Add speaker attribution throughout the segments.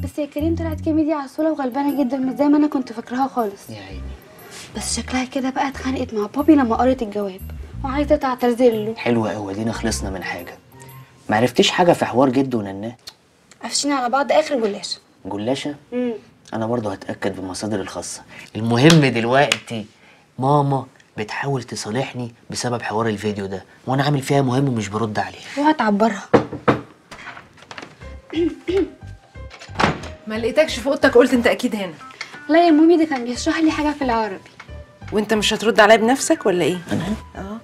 Speaker 1: بس يا كريم طلعت كوميديا عسوله وغلبانه جدا مش زي ما انا كنت فاكراها خالص
Speaker 2: يا عيني
Speaker 1: بس شكلها كده بقى اتخانقت مع بابي لما قرت الجواب وعايزه تعتذر له
Speaker 2: حلوة قوي ادينا خلصنا من حاجة ما عرفتيش حاجة في حوار جد ونناه
Speaker 1: قفشين على بعض اخر جلاشه
Speaker 2: جلاشة
Speaker 1: امم
Speaker 2: انا برضه هتأكد بالمصادر الخاصة المهم دلوقتي ماما بتحاول تصالحني بسبب حوار الفيديو ده وانا عامل فيها مهم ومش برد عليها
Speaker 1: وهتعبرها
Speaker 3: ما لقيتكش في اوضتك قلت انت اكيد هنا
Speaker 1: لا يا مامي ده كان بيشرح لي حاجه في العربي
Speaker 3: وانت مش هترد عليا بنفسك ولا ايه
Speaker 2: انا
Speaker 3: اه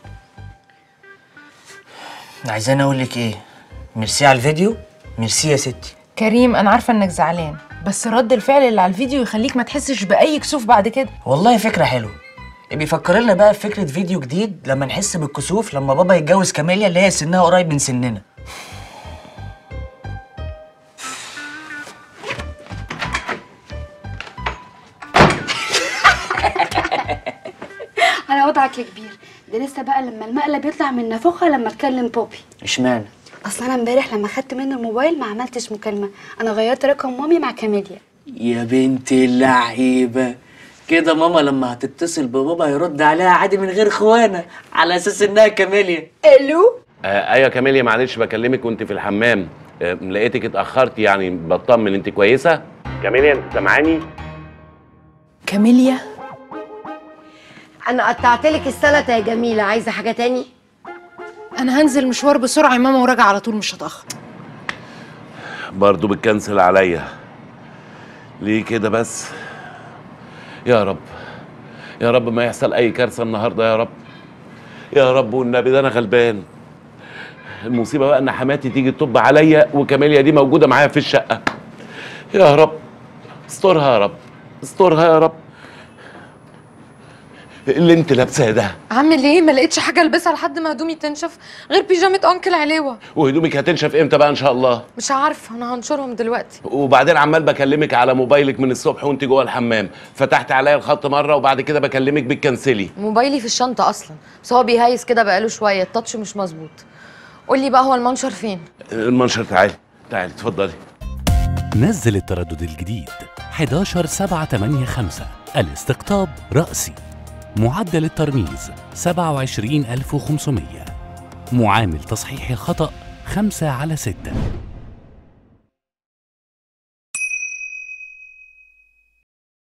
Speaker 2: عايزاني اقول لك ايه ميرسي على الفيديو ميرسي يا ستي
Speaker 3: كريم انا عارفه انك زعلان بس رد الفعل اللي على الفيديو يخليك ما تحسش باي كسوف بعد كده
Speaker 2: والله فكرة حلوة بيفكر لنا بقى في فكرة فيديو جديد لما نحس بالكسوف لما بابا يتجوز كاميليا اللي هي سنها قريب من سننا
Speaker 1: على وضعك يا كبير ده لسه بقى لما المقلب يطلع من نافوخها لما اتكلم بابي
Speaker 2: اشمعنى
Speaker 1: اصل انا امبارح لما خدت منه الموبايل ما عملتش مكالمه انا غيرت رقم مامي مع كاميليا
Speaker 2: يا بنت اللعيبة كده ماما لما هتتصل ببابا هيرد عليها عادي من غير خوانة على اساس انها كاميليا
Speaker 1: الو
Speaker 4: آه ايوه كاميليا معلش بكلمك وانت في الحمام آه لقيتك اتاخرت يعني بطمن انت كويسه كاميليا انت سامعاني
Speaker 3: كاميليا
Speaker 5: انا قطعت لك السلطه يا جميله عايزه حاجه تاني
Speaker 3: انا هنزل مشوار بسرعه يا ماما وراجع على طول مش هتاخر
Speaker 4: برضه بتكنسل عليا ليه كده بس يا رب يا رب ما يحصل اي كارثه النهارده يا رب يا رب والنبي ده انا غلبان المصيبه بقى ان حماتي تيجي تطب عليا وكاميليا دي موجوده معايا في الشقه يا رب استرها يا رب استرها يا رب اللي انت لابساه ده
Speaker 6: اعمل ايه ما لقيتش حاجه البسها لحد ما هدومي تنشف غير بيجامه انكل عليوه
Speaker 4: وهدومك هتنشف امتى بقى ان شاء الله
Speaker 6: مش عارفه انا هنشرهم دلوقتي
Speaker 4: وبعدين عمال بكلمك على موبايلك من الصبح وانت جوه الحمام فتحت عليا الخط مره وبعد كده بكلمك بالكنسلي
Speaker 6: موبايلي في الشنطه اصلا بس هو بيهيس كده بقاله شويه التاتش مش مظبوط قولي بقى هو المنشر فين
Speaker 4: المنشر تعالي تعالي اتفضلي
Speaker 7: نزل التردد الجديد 11 7 8 5 الاستقطاب رأسي معدل الترميز 27500 معامل تصحيح الخطأ 5 على 6